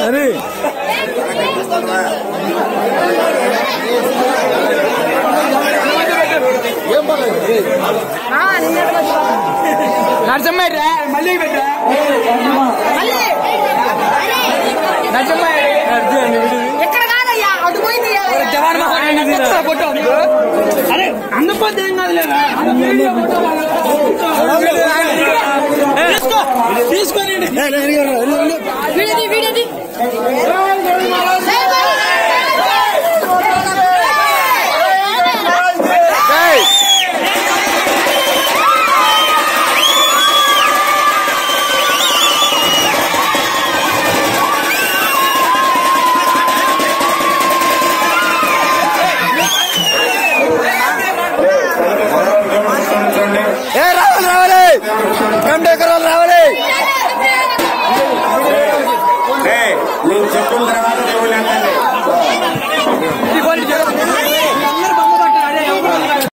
అరే నరసమ్మ రా మళ్ళీ పెట్టరా నరసమ్మ ఎక్కడ కాదయ్యా అటు పోయింది జవాన్ ఫోటో అరే అందపోతే ఏం కాదులేరా తీసుకో తీసుకొని వీడిది వీడిది ఏ రావాలి రావాలి రెండు ఎకరాలు రావాలి